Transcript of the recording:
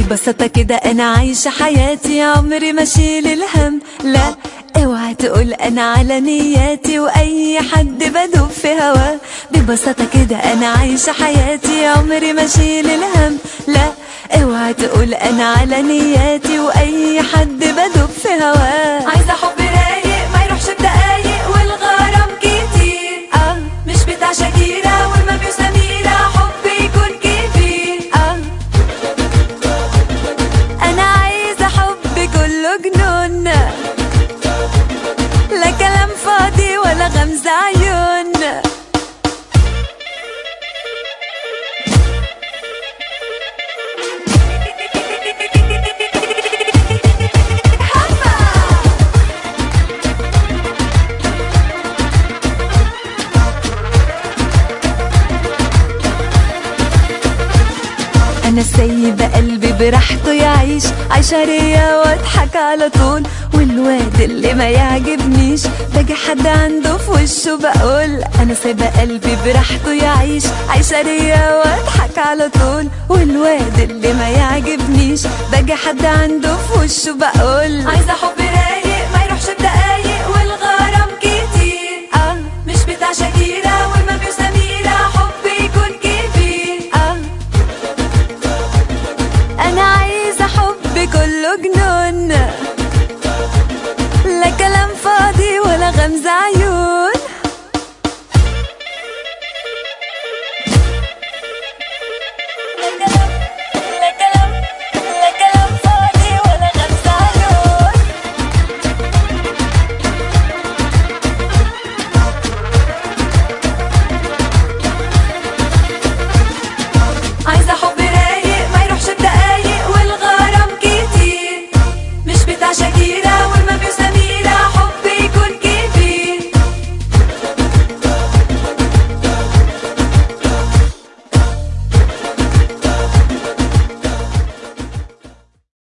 ببساطة كده أنا عايشة حياتي عمري ما أشيل الهم لا اوعى تقول أنا على نياتي وأي حد بدوب في هواه ببساطة كده أنا عايشة حياتي عمري ما أشيل الهم لا اوعى تقول أنا على نياتي وأي حد بدوب في هواه عايزة حب رايق ما يروحش بدقايق والغرام كتير آه مش بتاع شاكيرا والمامي وسميرة حب يكون كبير آه أنا عايزة حب كله جنون لا كلام فاضي ولا غمز عيون انا سايبه قلبي براحته يعيش عايشه ريا واضحك على طول والواد اللي ما يعجبنيش باجي حد عنده في وشه بقول انا سايبه قلبي براحته يعيش عايشه ريا واضحك على طول والواد اللي ما يعجبنيش باجي حد عنده في وشه بقول عايزة حب رايق ما يروحش بدقايق والغرام كتير اه مش بتاع شاكيرا والمامي وسميرة حب يكون كبير اه انا عايزه حب كله جنون لا كلام فاضي ولا غمز عيون